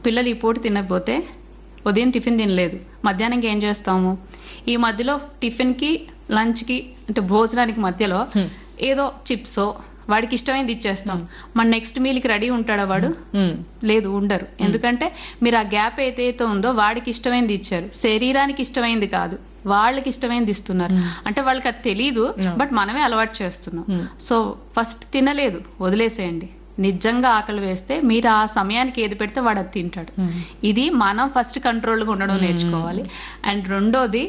పిల్లలు ఈ పూట తినకపోతే ఉదయం టిఫిన్ తినలేదు మధ్యాహ్నంకి ఏం చేస్తాము ఈ మధ్యలో టిఫిన్కి లంచ్కి అంటే భోజనానికి మధ్యలో Hmm. ఏదో చిప్సో వాడికి ఇష్టమైంది ఇచ్చేస్తాం మన నెక్స్ట్ మీల్కి రెడీ ఉంటాడా వాడు ఉమ్, లేదు ఉండరు ఎందుకంటే మీరు ఆ గ్యాప్ ఏదైతే ఉందో వాడికి ఇష్టమైంది ఇచ్చారు శరీరానికి ఇష్టమైంది కాదు వాళ్ళకి ఇష్టమైంది ఇస్తున్నారు అంటే వాళ్ళకి అది తెలియదు Yeah. బట్ మనమే అలవాటు చేస్తున్నాం Hmm. సో ఫస్ట్ తినలేదు వదిలేసేయండి నిజంగా ఆకలి వేస్తే మీరు ఆ సమయానికి ఏది పెడితే వాడు అది తింటాడు Hmm. ఇది మనం ఫస్ట్ కంట్రోల్గా ఉండడం నేర్చుకోవాలి అండ్ రెండోది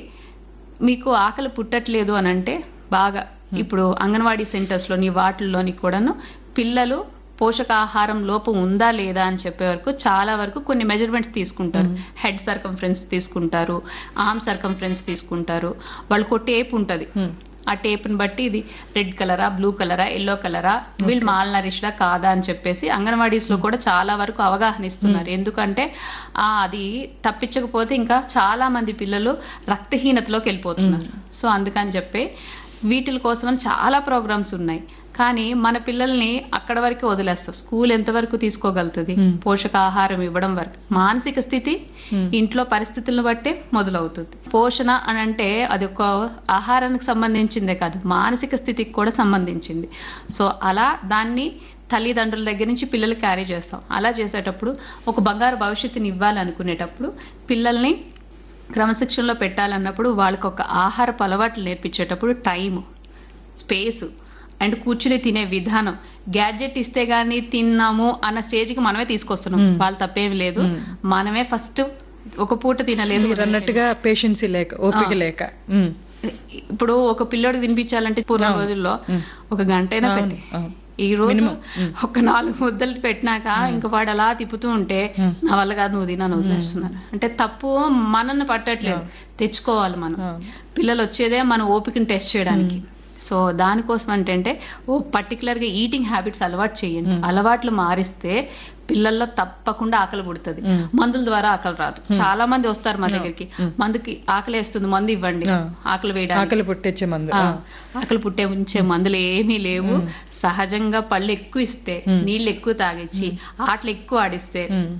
మీకు ఆకలి పుట్టట్లేదు అని అంటే బాగా ఇప్పుడు అంగన్వాడీ సెంటర్స్లోని వాటిల్లోని కూడాను పిల్లలు పోషకాహారం లోపం ఉందా లేదా అని చెప్పే వరకు చాలా వరకు కొన్ని మెజర్మెంట్స్ తీసుకుంటారు హెడ్ సర్కంఫరెన్స్ తీసుకుంటారు ఆర్మ్ సర్కంఫరెన్స్ తీసుకుంటారు వాళ్ళకు టేప్ ఉంటుంది Hmm. ఆ టేప్ని బట్టి ఇది రెడ్ కలరా బ్లూ కలరా ఎల్లో కలరా వీళ్ళు మాల్ నరిష్డా కాదా అని చెప్పేసి అంగన్వాడీస్ లో కూడా చాలా వరకు అవగాహన ఇస్తున్నారు ఎందుకంటే ఆ అది తప్పించకపోతే ఇంకా చాలా మంది పిల్లలు రక్తహీనతలోకి వెళ్ళిపోతున్నారు సో అందుకని చెప్పి వీటిల కోసం చాలా ప్రోగ్రామ్స్ ఉన్నాయి కానీ మన పిల్లల్ని అక్కడ వరకే వదిలేస్తాం స్కూల్ ఎంతవరకు తీసుకోగలుగుతుంది Hmm. పోషకాహారం ఇవ్వడం వరకు మానసిక స్థితి Hmm. ఇంట్లో పరిస్థితులను బట్టే మొదలవుతుంది పోషణ అని అంటే అది ఒక ఆహారానికి సంబంధించిందే కాదు మానసిక స్థితికి కూడా సంబంధించింది సో అలా దాన్ని తల్లిదండ్రుల దగ్గర నుంచి పిల్లలు క్యారీ చేస్తాం అలా చేసేటప్పుడు ఒక బంగారు భవిష్యత్తుని ఇవ్వాలనుకునేటప్పుడు పిల్లల్ని క్రమశిక్షణలో పెట్టాలన్నప్పుడు వాళ్ళకి ఒక ఆహారపు అలవాట్లు నేర్పించేటప్పుడు టైము స్పేసు అండ్ కూర్చుని తినే విధానం గ్యాడ్జెట్ ఇస్తే గానీ తిన్నాము అన్న స్టేజ్కి మనమే తీసుకొస్తున్నాం Hmm. వాళ్ళు తప్పేమి లేదు Hmm. మనమే ఫస్ట్ ఒక పూట తినలేదు మీరు అన్నట్టుగా పేషెన్సీ లేక ఓపిక ఆ. లేక ఉమ్, ఇప్పుడు ఒక పిల్లోడికి తినిపించాలంటే పూర్వం అవును. రోజుల్లో Hmm. ఒక గంట అయినా అవును, పెట్టి అవును. ఈ రోజు Minimum. Hmm. ఒక నాలుగు ముద్దలు పెట్టినాక ఇంకా వాడు అలా తిప్పుతూ ఉంటే Hmm. నా వల్ల కాదు నువ్వు తినని వదిలేస్తున్నారు అంటే తప్పు మనల్ని పట్టట్లేదు తెచ్చుకోవాలి మనం అవును. పిల్లలు వచ్చేదే మన ఓపికని టెస్ట్ చేయడానికి సో దానికోసం అంటే ఓ పర్టికులర్ గా ఈటింగ్ హ్యాబిట్స్ అలవాటు చేయండి అలవాట్లు మారిస్తే పిల్లల్లో తప్పకుండా ఆకలి పుడుతుంది Mm. మందుల ద్వారా ఆకలి రాదు చాలా మంది వస్తారు మా దగ్గరికి మందుకి ఆకలి వేస్తుంది మందు ఇవ్వండి Ah. ఆకలి వేయడానికి ఆకలి పుట్టించే మందు ఆ, ఆ. ఆకలి పుట్టే ఉంచే మందులు ఏమీ లేవు సహజంగా పళ్ళు ఎక్కువ ఇస్తే Mm. నీళ్ళు ఎక్కువ తాగిచ్చి ఆటలు ఎక్కువ ఆడిస్తే ఉమ్,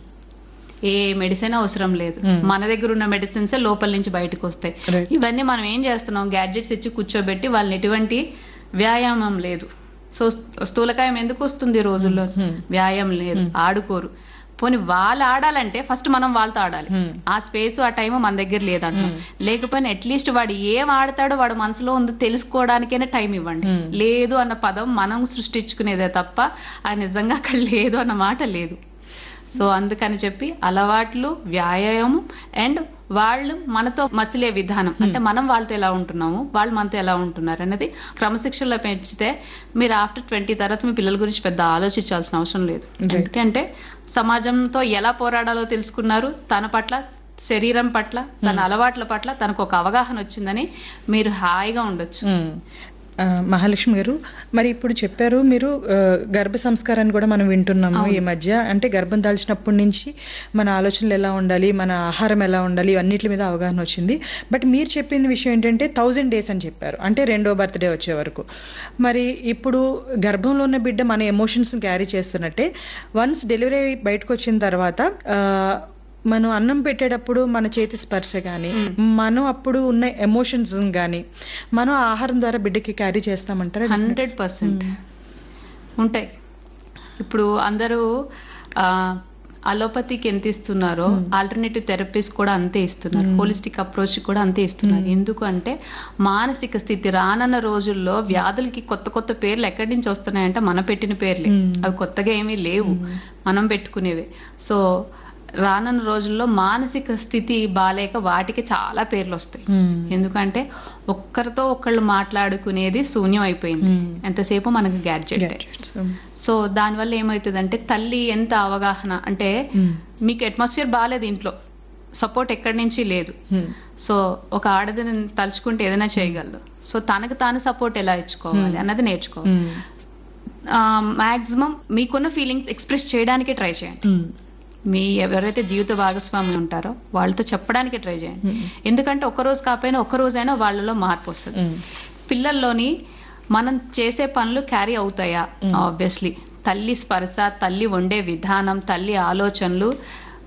ఏ మెడిసిన్ అవసరం లేదు Hmm. మన దగ్గర ఉన్న మెడిసిన్స్ లోపల నుంచి బయటకు వస్తాయి Right. ఇవన్నీ మనం ఏం చేస్తున్నాం గ్యాడ్జెట్స్ ఇచ్చి కూర్చోబెట్టి వాళ్ళని ఎటువంటి వ్యాయామం లేదు సో స్థూలకాయం ఎందుకు వస్తుంది ఈ రోజుల్లో Hmm. వ్యాయామం లేదు ఆడుకోరు పోనీ వాళ్ళు ఆడాలంటే ఫస్ట్ మనం వాళ్ళతో ఆడాలి Hmm. ఆ స్పేస్ ఆ టైం మన దగ్గర లేదంట లేకపోయినా అట్లీస్ట్ వాడు ఏం ఆడతాడో వాడు మనసులో ఉందో తెలుసుకోవడానికైనా టైం ఇవ్వండి Hmm. లేదు అన్న పదం మనం సృష్టించుకునేదే తప్ప అది నిజంగా అక్కడ లేదు అన్న మాట లేదు సో అందుకని చెప్పి అలవాట్లు వ్యాయామం అండ్ వాళ్ళు మనతో మసిలే విధానం అంటే మనం వాళ్ళతో ఎలా ఉంటున్నాము వాళ్ళు మనతో ఎలా ఉంటున్నారు అనేది క్రమశిక్షణలో పెంచితే మీరు ఆఫ్టర్ ట్వంటీ తర్వాత మీ పిల్లల గురించి పెద్ద ఆలోచించాల్సిన అవసరం లేదు Right. ఎందుకంటే సమాజంతో ఎలా పోరాడాలో తెలుసుకున్నారు తన పట్ల శరీరం పట్ల తన అలవాట్ల పట్ల తనకు ఒక అవగాహన వచ్చిందని మీరు హాయిగా ఉండొచ్చు ఉమ్. ఆ, మహాలక్ష్మి గారు మరి ఇప్పుడు చెప్పారు మీరు ఆ, గర్భ సంస్కారాన్ని కూడా మనం వింటున్నాము ఈ మధ్య అంటే గర్భం దాల్చినప్పటి నుంచి మన ఆలోచనలు ఎలా ఉండాలి మన ఆహారం ఎలా ఉండాలి అన్నిటి మీద అవగాహన వచ్చింది బట్ మీరు చెప్పిన విషయం ఏంటంటే థౌజండ్ డేస్ అని చెప్పారు అంటే రెండో బర్త్డే వచ్చే వరకు మరి ఇప్పుడు గర్భంలో ఉన్న బిడ్డ మన ఎమోషన్స్ క్యారీ చేస్తున్నట్టే వన్స్ డెలివరీ బయటకు వచ్చిన తర్వాత ఆ, మనం అన్నం పెట్టేటప్పుడు మన చేతి స్పర్శ కానీ మనం అప్పుడు ఉన్న ఎమోషన్స్ కానీ మనం ఆ ఆహారం ద్వారా బిడ్డకి క్యారీ చేస్తామంటారా హండ్రెడ్ పర్సెంట్ ఉంటాయి ఇప్పుడు అందరూ ఆ, అలోపతికి ఎంత ఇస్తున్నారో ఆల్టర్నేటివ్ థెరపీస్ కూడా అంతే ఇస్తున్నారు హోలిస్టిక్ అప్రోచ్ కూడా అంతే ఇస్తున్నారు ఎందుకు అంటే మానసిక స్థితి రానన్న రోజుల్లో వ్యాధులకి కొత్త కొత్త పేర్లు ఎక్కడి నుంచి వస్తున్నాయంటే మనం పెట్టిన పేర్లే Hmm. అవి కొత్తగా ఏమీ లేవు మనం పెట్టుకునేవే సో రానున్న రోజుల్లో మానసిక స్థితి బాలేక వాటికి చాలా పేర్లు వస్తాయి Hmm. ఎందుకంటే ఒక్కరితో ఒకళ్ళు మాట్లాడుకునేది శూన్యం అయిపోయింది Hmm. ఎంతసేపు మనకు గ్యాడ్జెట్ Gadgets. సో దానివల్ల ఏమవుతుందంటే తల్లి ఎంత అవగాహన అంటే Hmm. మీకు అట్మాస్ఫియర్ బాగాలేదు ఇంట్లో సపోర్ట్ ఎక్కడి నుంచి లేదు Hmm. సో ఒక ఆడదని తలుచుకుంటే ఏదైనా చేయగలదు సో తనకు తాను సపోర్ట్ ఎలా ఇచ్చుకోవాలి అన్నది నేర్చుకోవాలి Hmm. మాక్సిమం మీకున్న ఫీలింగ్స్ ఎక్స్ప్రెస్ చేయడానికే ట్రై చేయండి Hmm. మీ ఎవరైతే జీవిత భాగస్వాములు ఉంటారో వాళ్ళతో చెప్పడానికి ట్రై చేయండి Hmm. ఎందుకంటే ఒక రోజు కాకపోయినా ఒక రోజైనా వాళ్ళలో మార్పు వస్తుంది Hmm. పిల్లల్లోని మనం చేసే పనులు క్యారీ అవుతాయా ఆబ్వియస్లీ తల్లి స్పర్శ తల్లి వండే విధానం తల్లి ఆలోచనలు